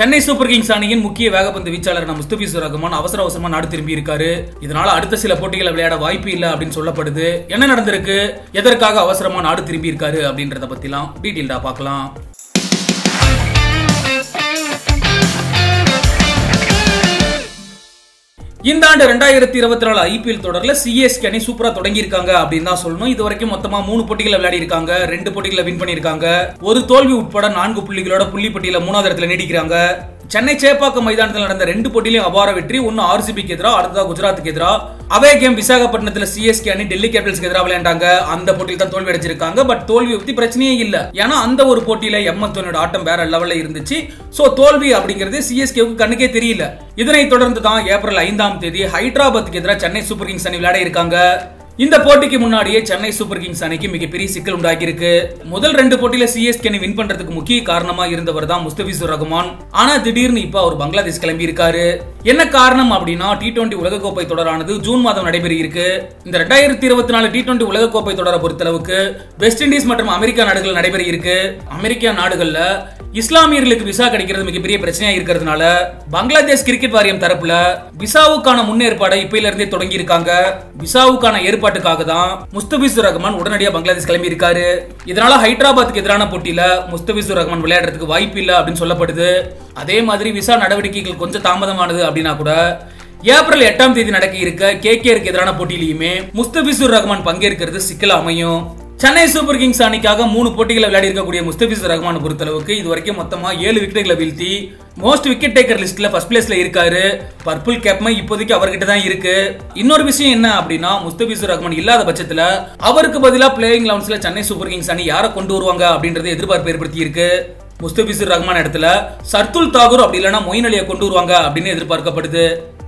Chennai super Kings அணியின் முக்கிய வேகப்பந்து வீச்சாளரான முஸ்தபிசுர் ரஹ்மான் அவசர அவசரமா நாடு திரும்பி இருக்காரு இதனால அடுத்த சில போட்டிகளை விளையாட வாய்ப்பு இல்லை அப்படின்னு சொல்லப்படுது என்ன நடந்திருக்கு எதற்காக அவசரமா நாடு திரும்பி இருக்காரு அப்படின்றத பத்திலாம் டீட்டெயில்டா பார்க்கலாம் இந்த ஆண்டு ரெண்டாயிரத்தி இருபத்தி நாலு ஐபிஎல் தொடர்ல சிஎஸ்கே அணி சூப்பரா தொடங்கி இருக்காங்க அப்படின்னு தான் சொல்லணும் இது வரைக்கும் மொத்தமா மூணு போட்டிகளை விளையாடி இருக்காங்க ரெண்டு போட்டிகளை வின் பண்ணிருக்காங்க ஒரு தோல்வி உட்பட நான்கு புள்ளிகளோட புள்ளி பட்டியல மூணாவது இடத்துல நீடிக்கிறாங்க சென்னை சேப்பாக்கம் மைதானத்தில் நடந்த ரெண்டு போட்டியிலும் அபார வெற்றி ஒன்னு ஆர்சிபிக்கு எதிராக அடுத்ததா குஜராத்துக்கு எதிராக அவே கேம் விசாகப்பட்டினத்துல சிஎஸ்கே அணி டெல்லி கேபிட்டல்ஸ்க்கு எதிராக விளையாண்டாங்க அந்த போட்டியில் தான் தோல்வி அடைஞ்சிருக்காங்க பட் தோல்வி பத்தி பிரச்சனையே இல்ல ஏன்னா அந்த ஒரு போட்டியில எம்எஸ் தோனியோட ஆட்டம் வேற லெவல்ல இருந்துச்சு சோ தோல்வி அப்படிங்கிறது சிஎஸ்கேவுக்கு கண்ணுக்கே தெரியல இதனைத் தொடர்ந்து தான் ஏப்ரல் ஐந்தாம் தேதி ஹைதராபாத்துக்கு எதிராக சென்னை சூப்பர் கிங்ஸ் அணி விளையாட இருக்காங்க இந்த போட்டிக்கு முன்னாடியே சென்னை சூப்பர் கிங்ஸ் அணிக்கு மிகப்பெரிய சிக்கல் உண்டாகி இருக்கு முதல் ரெண்டு போட்டியில சிஎஸ்கே அணி வின் பண்றதுக்கு முக்கிய காரணமா இருந்தவர் தான் முஸ்தபிசுர் ரஹ்மான் ஆனா திடீர்னு இப்ப அவர் பங்களாதேஷ் கிளம்பி இருக்காரு என்ன காரணம் அப்படின்னா டி டுவெண்டி உலகக்கோப்பை தொடரானது ஜூன் மாதம் நடைபெற இருக்கு இந்த ரெண்டாயிரத்தி இருபத்தி நாலு டி டுவெண்டி உலகக்கோப்பை தொடரை பொறுத்தளவுக்கு வெஸ்ட் இண்டீஸ் மற்றும் அமெரிக்கா நாடுகள் நடைபெற இருக்கு அமெரிக்கா நாடுகள்ல இஸ்லாமியர்களுக்கு விசா கிடைக்கிறது மிகப்பெரிய பிரச்சனையா இருக்கிறதுனால பங்களாதேஷ் கிரிக்கெட் வாரியம் தரப்புல விசாவுக்கான முன்னேற்பாடை இப்பையில இருந்தே தொடங்கி இருக்காங்க விசாவுக்கான ஏற்பாட்டுக்காக தான் முஸ்தபிசுர் ரஹ்மான் உடனடியாக பங்களாதேஷ் கிளம்பி இருக்காரு இதனால ஹைதராபாத்துக்கு எதிரான போட்டியில முஸ்தபிசுர் ரஹ்மான் விளையாடுறதுக்கு வாய்ப்பு இல்லை அப்படின்னு சொல்லப்படுது அதே மாதிரி விசா நடவடிக்கைகள் கொஞ்சம் தாமதமானது அப்படின்னா கூட ஏப்ரல் எட்டாம் தேதி நடக்க இருக்க கேகேருக்கு எதிரான போட்டியிலையுமே முஸ்தபிசுர் ரஹ்மான் பங்கேற்கிறது சிக்கல் அமையும் சென்னை சூப்பர் கிங்ஸ் அணிக்காக மூணு போட்டிகளை விளையாடி இருக்கக்கூடிய முஸ்தபிசுர் ரஹ்மான் பொறுத்தளவுக்கு இது வரைக்கும் மொத்தமா ஏழு விக்கெட்டுகளை வீழ்த்தி மோஸ்ட் விக்கெட் டேக்கர் லிஸ்ட்ல ஃபர்ஸ்ட் பிளேஸ்ல இருக்காரு பர்பிள் கேப்மை இப்போதைக்கு அவர்கிட்ட தான் இருக்கு இன்னொரு விஷயம் என்ன அப்படின்னா முஸ்தபிசுர் ரஹ்மான் இல்லாத பட்சத்துல அவருக்கு பதிலா பிளேயிங் லெவன்ஸ்ல சென்னை சூப்பர் கிங்ஸ் அணி யாரை கொண்டு வருவாங்க அப்படின்றது எதிர்பார்ப்பு ஏற்படுத்தி இருக்கு முஸ்தபிசுர் ரஹ்மான் இடத்துல சர்துல் தாகூர் அப்படி இல்லைன்னா மொயின் அலியை கொண்டு வருவாங்க அப்படின்னு எதிர்பார்க்கப்படுது